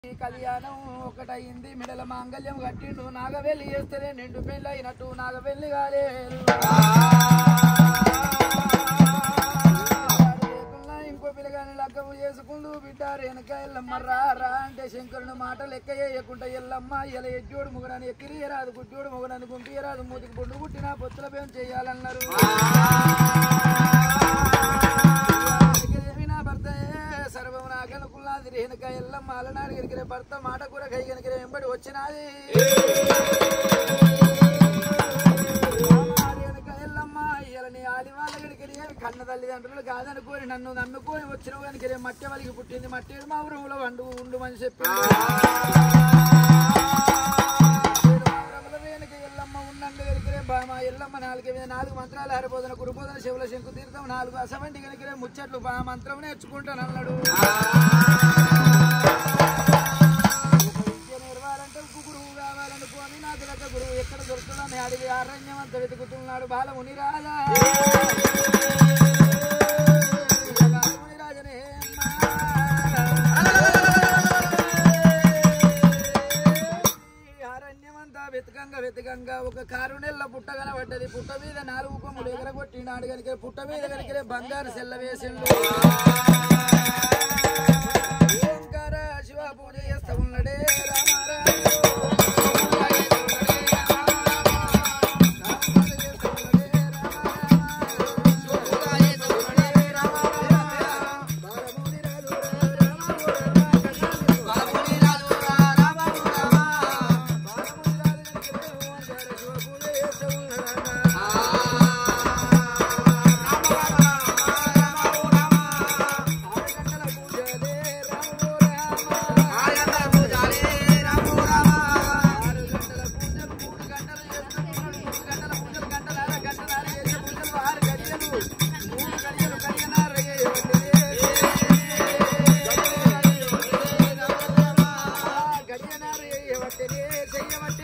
ఈ కళ్యాణం ఒకటయింది మిడల మాంగళ్యం కట్టిండు నాగవెల్లి చేస్తేనే నిండు పెళ్ళి అయినట్టు నాగవెల్లి కాలేదు లేకున్నా ఇంకో పిల్లగాని లగ్గము చేసుకుంటూ బిడ్డ రేణుక ఎల్లమ్మ రా రా అంటే శంకరుని మాట లెక్క చేయకుండా ఎల్లమ్మ ఇలా ఎజ్జోడు మొగడాన్ని ఎక్కిరి రాదు గుడ్డోడు మొగడాన్ని గుంపి రాదు మూతికి పొండు కుట్టినా పొత్తుల పేం చేయాలన్నారు నా భర్త సర్వం నాకనుకున్నది రేణుక ఎల్లమ్మ అలనాడు గెలికిరే భర్త మాట కూడా కై గెలికిరే వెంబడి వచ్చినది రేణుక ఎల్లమ్మ ఇయాలని ఆది వాళ్ళ గడికిరి కన్న తల్లిదండ్రులు కాదనుకోని నన్ను నమ్ముకొని వచ్చిన కనుక మట్టి వాళ్ళకి పుట్టింది మట్టి మా ఊరంలో వండు ఉండు అని చెప్పి రేణుక ఎల్లమ్మ ఉన్నండు గడికిరే బామ ఎల్లమ్మ నాలుగు మీద నాలుగు మంత్రాలు హరిపోదన కురుపోదన శివుల శంకు తీర్థం నాలుగు అసవంటి గడికిరే ముచ్చట్లు బా మంత్రం నేర్చుకుంటాను అన్నాడు విద్య నేర్వాలంటే గురువు కావాలనుకోని నాకు దగ్గర గురువు ఎక్కడ దొరుకుతుందని అడిగి అరణ్యం అంతా వెతుకుతున్నాడు బాలముని రాజా బాలముని రాజనే అరణ్యమంతా వెతకంగా వెతకంగా ఒక కారు నెల్ల పుట్ట కనబడ్డది పుట్ట మీద నాలుగు కొమ్ములు ఎగరగొట్టినాడు కనుక పుట్ట మీద కనుక బంగారు సెల్ల వేసిండు ఓంకార శివ పూజ చేస్తా ఉన్నడే గడియనారు చేయవట్టనే చెయ్యవట్టే